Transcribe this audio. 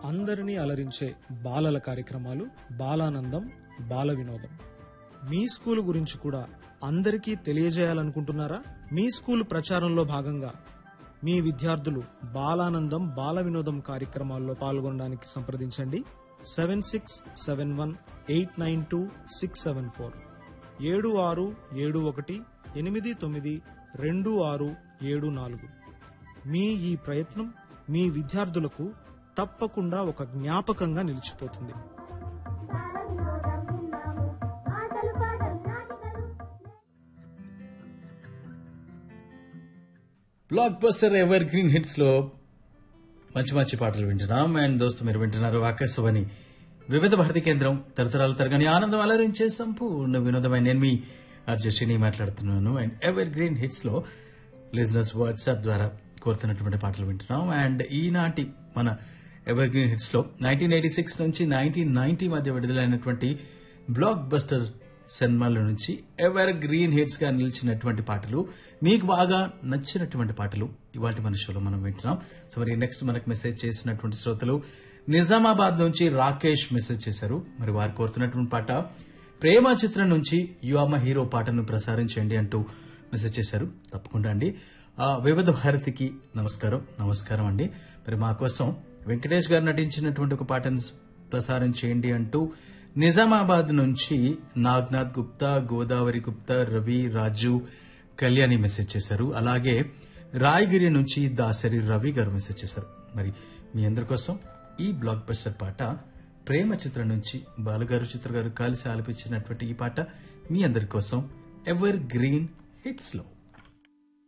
అందరినీ అలరించే బాలల కార్యక్రమాలు బాలానందం బాల వినోదం మీ స్కూల్ గురించి కూడా అందరికీ తెలియజేయాలనుకుంటున్నారా మీ స్కూల్ ప్రచారంలో భాగంగా మీ విద్యార్థులు బాలానందం బాల వినోదం కార్యక్రమాల్లో పాల్గొనడానికి సంప్రదించండి seven six seven one eight nine two six seven four ఏడు ఆరు ఏడు ఒకటి ఎనిమిది తొమ్మిది రెండు ఆరు ఏడు నాలుగు మీ ఈ ప్రయత్నం మీ విద్యార్థులకు తప్పకుండా ఒక జ్ఞాపకంగా నిలిచిపోతుంది బాలవినోదం విన్నాము ఆటలు పాటలు నాటికలు blockbuster evergreen hits లో మంచి మంచి పాటలు వింటున్నాం అండ్ దోస్తు మీరు వింటున్నారు ఆకాశవాణి వివిధ భారతి కేంద్రం తరతరాల తరగని ఆనందం అలరించే సంపూర్ణ వినోదమైన నేను మీ అర్జస్టిని మాట్లాడుతున్నాను అండ్ ఎవర్ గ్రీన్ హిట్స్ లో లిజినెస్ వాట్సాప్ ద్వారా కోరుతున్నటువంటి పాటలు వింటున్నాం అండ్ ఈనాటి మన ఎవర్ గ్రీన్ హిట్స్ లో నైన్టీన్ ఎయిటీ సిక్స్ నుంచి నైన్టీన్ నైన్టీ మధ్య విడుదలైనటువంటి బ్లాక్ బస్టర్ సినిమాల నుంచి ఎవర్ గ్రీన్ హిట్స్ గా నిలిచినటువంటి పాటలు మీకు బాగా నచ్చినటువంటి పాటలు ఇవాటి మన షోలో మనం వింటున్నాం సో మరి నెక్స్ట్ మనకు మెసేజ్ చేసినటువంటి శ్రోతలు నిజామాబాద్ నుంచి రాకేష్ మెసేజ్ చేశారు మరి వారు కోరుతున్నటువంటి పాట ప్రేమ చిత్రం నుంచి యువమ హీరో పాటను ప్రసారించండి అంటూ మెసేజ్ చేశారు తప్పకుండా అండి ఆ, వివిధ భారతికి నమస్కారం నమస్కారం అండి మరి మా కోసం వెంకటేష్ గారు నటించినటువంటి ఒక పాటను ప్రసారం చేయండి అంటూ నిజామాబాద్ నుంచి నాగ్నాథ్ గుప్తా గోదావరి గుప్తా రవి రాజు కళ్యాణి మెసేజ్ చేశారు అలాగే రాయగిరి నుంచి దాసరి రవి గారు మెసేజ్ చేశారు మరి మీ అందరి కోసం ఈ బ్లాక్ బస్టర్ పాట ప్రేమ చిత్రం నుంచి బాలుగారు చిత్ర గారు కలిసి ఆలపించినటువంటి ఈ పాట మీ అందరి కోసం ఎవర్ గ్రీన్ హిట్స్ లో